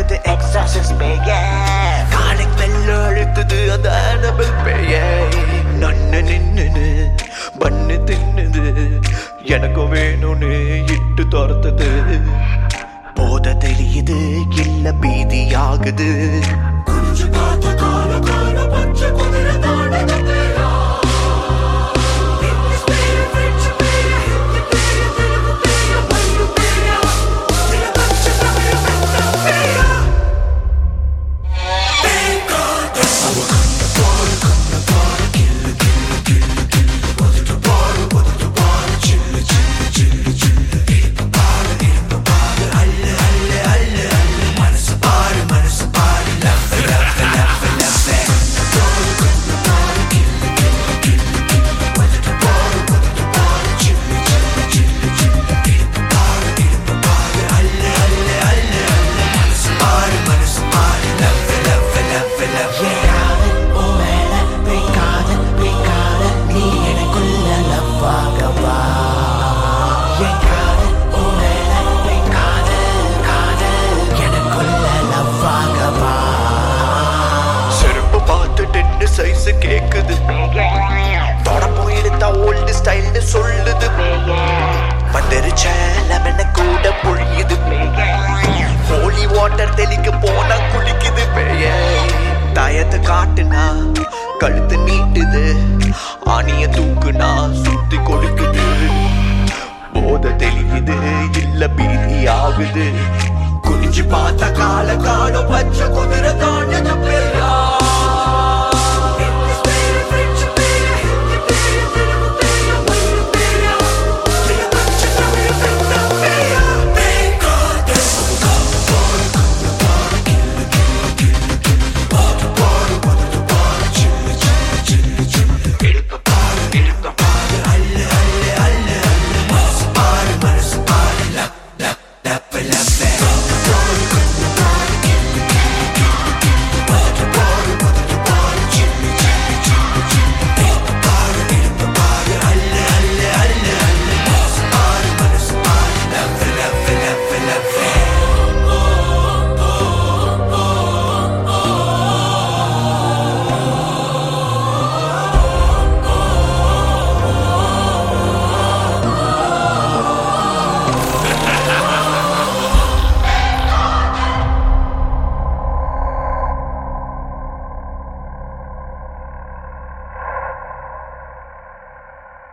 நடக்குது எக்ஸாசஸ் பேய calling bell அழுத்துது அந்த அனபல் பேய நன்னு நின்னுது பண்ணு தின்னுது எனக்கும் வேணும்னு இட்டு துரத்துது போத தெரியுது இல்ல பீதியாகுது செருப்பு பார்த்துட்டு சைஸ் கேக்குது தொட போயிருந்தா ஓல்டு ஸ்டைல்னு சொல்லுது வந்துருச்ச லெமன கூட பொழியுது ஹோலி வாட்டர் தெளிக்க போனா குளிக்குது பேய தயத்தை காட்டுனா கழுத்து நீட்டுது ஆணிய தூக்குனா சுத்தி கொடுக்குது போத தெளியுது இல்ல பீதி ஆகுது குறிச்சு பார்த்த கால காலம் பச்சை குதிரை தாண்டது பெரியா